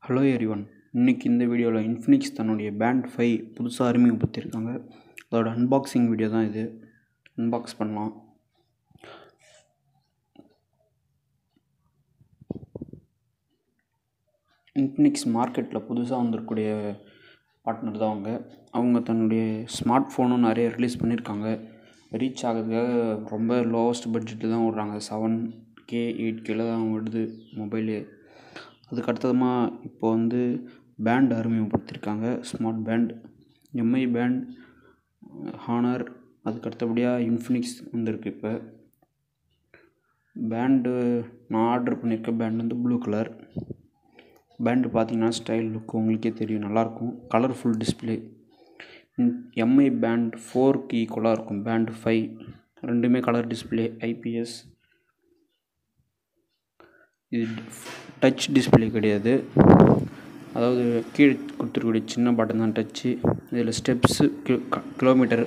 hello everyone இன்றைக்கி இந்த வீடியோவில் இன்ஃபினிக்ஸ் தன்னுடைய பேண்ட் ஃபைவ் புதுசாக அறிமுகப்படுத்தியிருக்காங்க அதோட அன்பாக்சிங் வீடியோ தான் இது அன்பாக்ஸ் பண்ணலாம் இன்ஃபினிக்ஸ் மார்க்கெட்டில் புதுசாக வந்திருக்கக்கூடிய பார்ட்னர் தான் அவங்க அவங்க தன்னுடைய ஸ்மார்ட் ஃபோனும் நிறைய ரிலீஸ் பண்ணியிருக்காங்க ரீச் ஆகிறதுக்காக ரொம்ப லோவஸ்ட் பட்ஜெட்டில் தான் விட்றாங்க செவன் கே எயிட் கேல தான் விடுது மொபைலு அதுக்கு அடுத்ததுமாக இப்போ வந்து பேண்ட் அறிமுகப்படுத்தியிருக்காங்க smart band Mi band Honor அதுக்கு அடுத்தபடியாக இன்ஃபினிக்ஸ் வந்திருக்கு இப்போ பேண்டு நான் ஆர்டர் பண்ணியிருக்க பேண்ட் வந்து ப்ளூ கலர் பேண்டு பார்த்தீங்கன்னா ஸ்டைல் லுக் உங்களுக்கே தெரியும் நல்லாயிருக்கும் கலர்ஃபுல் டிஸ்பிளே எம்ஐ பேண்ட் ஃபோர்க்கு ஈக்குவலாக இருக்கும் பேண்ட் ஃபைவ் ரெண்டுமே கலர் டிஸ்பிளே ஐபிஎஸ் இது டச் டிஸ்பிளே கிடையாது அதாவது கீழே கொடுத்துருக்கக்கூடிய சின்ன பட்டன் தான் டச்சு இதில் ஸ்டெப்ஸு கிலோமீட்டர்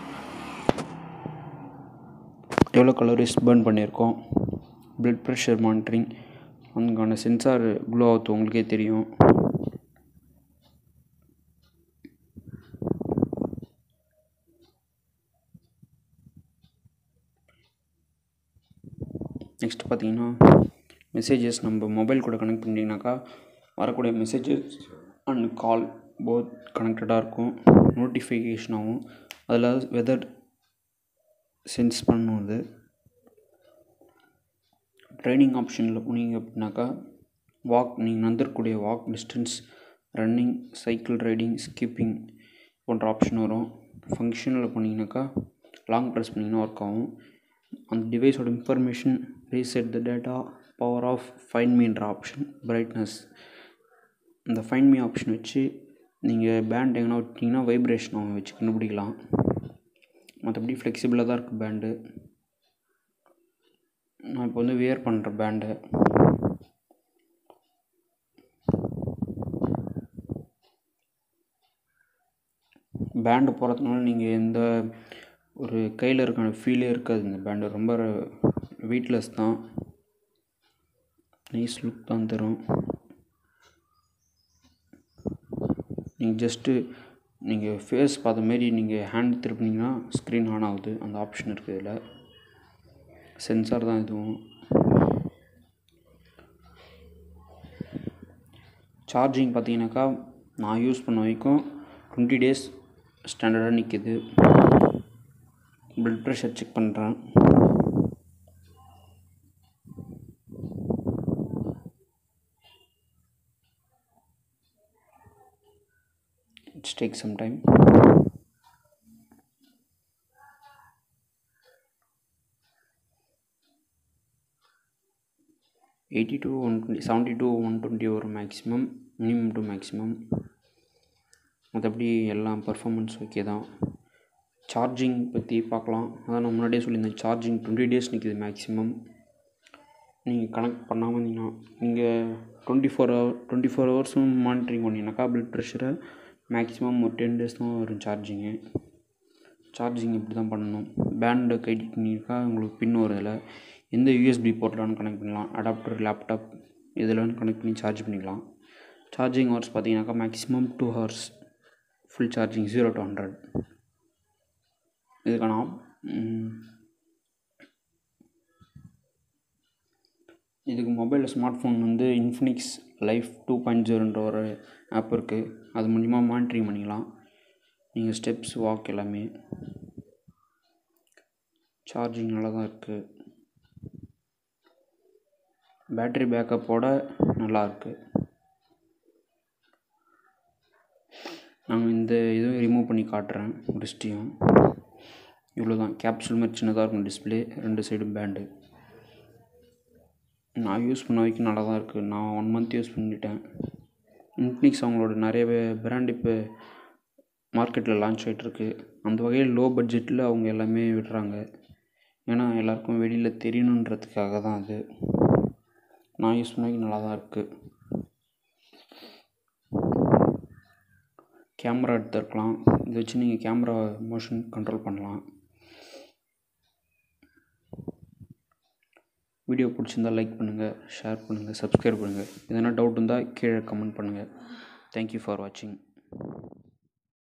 எவ்வளோ கலோரிஸ் பேர்ன் பண்ணியிருக்கோம் ப்ளட் ப்ரெஷர் மானிட்டரிங் அதுக்கான சென்சார் க்ளோ ஆகுது உங்களுக்கே தெரியும் நெக்ஸ்ட் பார்த்தீங்கன்னா மெசேஜஸ் நம்ம மொபைல் கூட கனெக்ட் பண்ணிங்கனாக்கா வரக்கூடிய மெசேஜஸ் அண்ட் கால் போத் கனெக்டடாக இருக்கும் நோட்டிஃபிகேஷன் ஆகும் அதில் வெதர் சென்ஸ் பண்ணும் அது ட்ரைனிங் ஆப்ஷனில் போனீங்க அப்படின்னாக்கா வாக் நீங்கள் நடந்துருக்கூடிய walk distance running cycle riding skipping போன்ற ஆப்ஷன் வரும் ஃபங்க்ஷனில் போனீங்கன்னாக்கா லாங் ப்ரெஸ் பண்ணிங்கன்னா ஒர்க் ஆகும் அந்த டிவைஸோட information reset the data power off find மீன்ற ஆப்ஷன் பிரைட்னஸ் இந்த ஃபைன் மீ ஆப்ஷன் வச்சு நீங்கள் பேண்ட் எங்கன்னா விட்டிங்கன்னா வைப்ரேஷன் ஆகும் வச்சு கண்டுபிடிக்கலாம் மற்றபடி ஃப்ளெக்சிபிளாக தான் இருக்குது பேண்டு நான் இப்போ வந்து வியர் பண்ணுற பேண்டு பேண்டு போடுறதுனால நீங்கள் எந்த ஒரு கையில் இருக்க ஃபீலே இருக்காது இந்த பேண்டு ரொம்ப வெயிட்லெஸ் தான் நைஸ் லுக் தான் தரும் நீங்கள் ஜஸ்ட்டு நீங்கள் ஃபேஸ் பார்த்த மாரி நீங்கள் ஹேண்ட் திருப்பினீங்கன்னா ஸ்க்ரீன் ஆன் ஆகுது அந்த ஆப்ஷன் இருக்குது இதில் சென்சார் தான் இதுவும் சார்ஜிங் பார்த்தீங்கன்னாக்கா நான் யூஸ் பண்ண வரைக்கும் டுவெண்ட்டி டேஸ் ஸ்டாண்டர்டாக நிற்கிது ப்ளட் ப்ரெஷர் செக் பண்ணுறேன் it's take some time eighty to one twenty seventy to one twenty வரும் மேக்ஸிமம் மினிமம் டு மேக்ஸிமம் மற்றபடி எல்லாம் பர்ஃபாமன்ஸ் ஓகே தான் சார்ஜிங் பற்றி பார்க்கலாம் அதான் நான் முன்னாடியே சொல்லியிருந்தேன் சார்ஜிங் டுவெண்ட்டி டேஸ் நிற்கிது மேக்ஸிமம் நீங்கள் கனெக்ட் பண்ணாமல் இருந்தீங்கன்னா நீங்கள் twenty four hour twenty four ஹவர்ஸும் மானிட்டரிங் பண்ணிங்கனாக்கா ப்ளட் ப்ரெஷரை மேக்ஸிமம் ஒரு டென் டேஸ் தான் வரும் சார்ஜிங்கு சார்ஜிங் இப்படி தான் பண்ணணும் பேண்டு கைட்டிங்கனாக்கா உங்களுக்கு பின் வரும் இதில் எந்த யூஎஸ்பி போர்ட்டில் கனெக்ட் பண்ணலாம் அடாப்டர் லேப்டாப் இதில் கனெக்ட் பண்ணி சார்ஜ் பண்ணிக்கலாம் சார்ஜிங் ஹவர்ஸ் பார்த்தீங்கன்னாக்கா maximum two hours full charging zero to hundred இதுக்கான இதுக்கு மொபைலில் ஸ்மார்ட் ஃபோன் வந்து இன்ஃபினிக்ஸ் லைஃப் டூ பாயிண்ட் ஜீரோன்ற ஒரு ஆப் இருக்குது அது மூலிமா மானிட்டரிங் பண்ணிக்கலாம் நீங்கள் ஸ்டெப்ஸ் வாக் எல்லாமே சார்ஜிங் நல்லா தான் இருக்குது பேட்ரி பேக்கப்போட நல்லாயிருக்கு நாங்கள் இந்த இதுவும் ரிமூவ் பண்ணி காட்டுறேன் டிஸ்டியும் இவ்வளோ தான் கேப்சூல் மாதிரி சின்னதாக இருக்கும் டிஸ்பிளே ரெண்டு சைடும் பேண்டு நான் யூஸ் பண்ண வரைக்கும் நல்லா தான் இருக்குது நான் ஒன் மந்த் யூஸ் பண்ணிட்டேன் இன்ஃபினிக்ஸ் அவங்களோட நிறைய பிராண்ட் இப்போ மார்க்கெட்டில் லான்ச் ஆகிட்டுருக்கு அந்த வகையில் லோ பட்ஜெட்டில் அவங்க எல்லாமே விடுறாங்க ஏன்னா எல்லாருக்கும் வெளியில் தெரியணுன்றதுக்காக தான் அது நான் யூஸ் பண்ண நல்லா தான் இருக்குது கேமரா எடுத்துருக்கலாம் இதை வச்சு நீங்கள் கேமரா மோஷன் கண்ட்ரோல் பண்ணலாம் வீடியோ பிடிச்சிருந்தா லைக் பண்ணுங்கள் ஷேர் பண்ணுங்கள் சப்ஸ்கிரைப் பண்ணுங்கள் எதனா டவுட் இருந்தால் கீழே கமெண்ட் பண்ணுங்கள் தேங்க்யூ ஃபார் வாட்சிங்